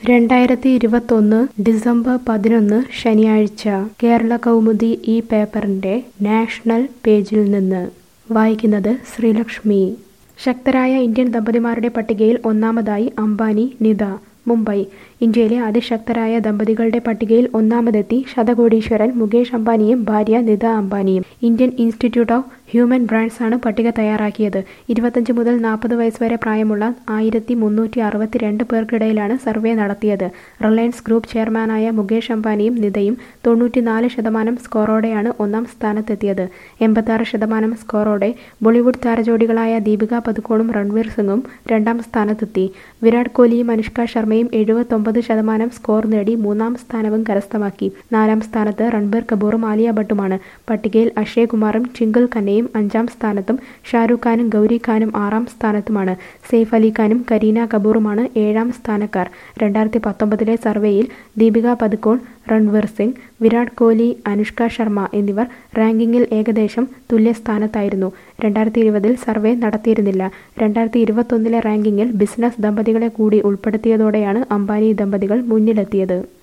രണ്ടായിരത്തി ഇരുപത്തൊന്ന് ഡിസംബർ പതിനൊന്ന് ശനിയാഴ്ച കേരള കൗമുദി ഈ പേപ്പറിന്റെ നാഷണൽ പേജിൽ നിന്ന് വായിക്കുന്നത് ശ്രീലക്ഷ്മി ശക്തരായ ഇന്ത്യൻ ദമ്പതിമാരുടെ പട്ടികയിൽ ഒന്നാമതായി അംബാനി നിത മുംബൈ ഇന്ത്യയിലെ അതിശക്തരായ ദമ്പതികളുടെ പട്ടികയിൽ ഒന്നാമതെത്തി ശതകോടീശ്വരൻ മുകേഷ് അംബാനിയും ഭാര്യ നിത അംബാനിയും Indian institute of human brands ആണ് പട്ടിക തയ്യാറാക്കിയത് ഇരുപത്തഞ്ച് മുതൽ നാൽപ്പത് വയസ്സ് വരെ പ്രായമുള്ള ആയിരത്തി മുന്നൂറ്റി അറുപത്തിരണ്ട് പേർക്കിടയിലാണ് സർവേ നടത്തിയത് റിലയൻസ് ഗ്രൂപ്പ് ചെയർമാനായ മുകേഷ് അംബാനിയും നിതയും തൊണ്ണൂറ്റിനാല് ശതമാനം സ്കോറോടെയാണ് ഒന്നാം സ്ഥാനത്തെത്തിയത് എൺപത്താറ് ശതമാനം സ്കോറോടെ ബോളിവുഡ് താരജോഡികളായ ദീപിക പതുക്കോണും രൺവീർ സിംഗും രണ്ടാം സ്ഥാനത്തെത്തി വിരാട് കോഹ്ലിയും അനുഷ്ക ശർമ്മയും എഴുപത്തൊമ്പത് ശതമാനം സ്കോർ നേടി മൂന്നാം സ്ഥാനവും കരസ്ഥമാക്കി നാലാം സ്ഥാനത്ത് രൺബീർ കപൂറും ആലിയ ഭട്ടുമാണ് പട്ടികയിൽ അക്ഷയ് കുമാറും ട്വിങ്കിൾ ഖന്നയും അഞ്ചാം സ്ഥാനത്തും ഷാരൂഖ് ഖാനും ഗൗരി ഖാനും ആറാം സ്ഥാനത്തുമാണ് സെയ്ഫ് അലി ഖാനും കരീന കപൂറുമാണ് ഏഴാം സ്ഥാനക്കാർ രണ്ടായിരത്തി പത്തൊമ്പതിലെ സർവേയിൽ ദീപിക പതുക്കോൺ രൺവീർ സിംഗ് വിരാട് കോഹ്ലി അനുഷ്ക ശർമ്മ എന്നിവർ റാങ്കിങ്ങിൽ ഏകദേശം തുല്യസ്ഥാനത്തായിരുന്നു രണ്ടായിരത്തി ഇരുപതിൽ സർവേ നടത്തിയിരുന്നില്ല രണ്ടായിരത്തി ഇരുപത്തൊന്നിലെ റാങ്കിങ്ങിൽ ബിസിനസ് ദമ്പതികളെ കൂടി ഉൾപ്പെടുത്തിയതോടെയാണ് അംബാനി ദമ്പതികൾ മുന്നിലെത്തിയത്